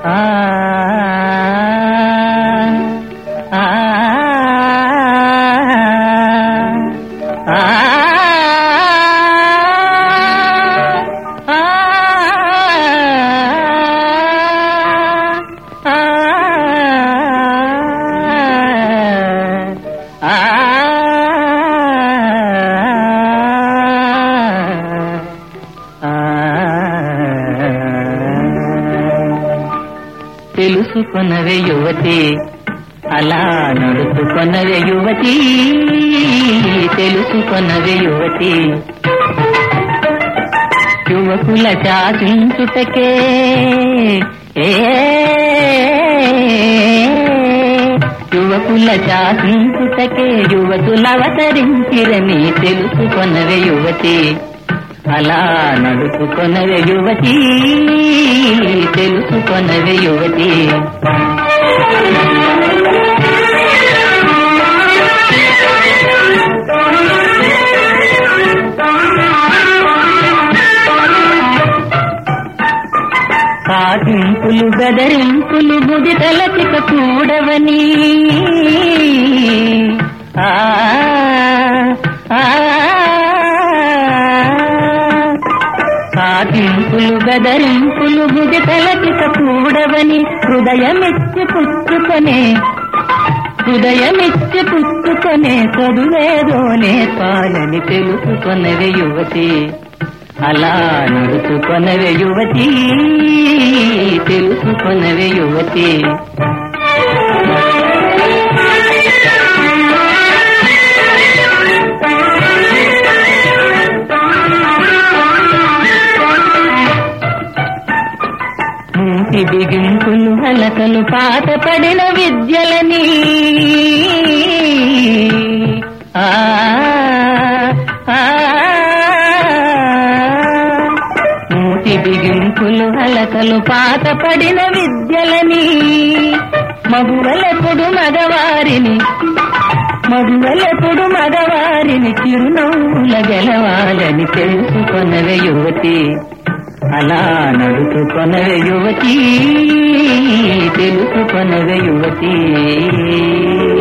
ఆ ఆ ఆ తెలుసుకొనవే యువతి అలా నడుచుకొనవే యువతి తెలుసుకొనవే యువతి యువకుల శాసించుటకే ఏ యువకుల శాసించుటకే యువతులు అవతరించిరని తెలుసుకొనవే యువతి అలా నడుచుకొనవే యువతి తెలుసుకొనవే యువతి సాధింపులు బెదరింపులు బుది తలచిక కూడవని ఆ ఆ సాధింపులు బెదరింపులు బుది తలచిక కూడవని హృదయమిచ్చి పుచ్చుకొనే హృదయమిచ్చి పుచ్చుకొనే చదువేదోనే పాలని తెలుసుకొనవే యువతి అలా నడుచుకొనవే యువతి తెలుసుకొనవే యువతి మూతి బిగింపులు హలకలు పాత పడిన విద్యలని ఆ ఆ మూతి బిగింపులు హలకలు పాత పడిన విద్యలని మగువలెప్పుడు మగవారిని మగువలెప్పుడు మగవారిని చిరునవ్వుల గెలవాలని తెలుసుకొనవే యువతి అలా నడుచుకొనవే యువతి తెలుసుకొనవే యువతి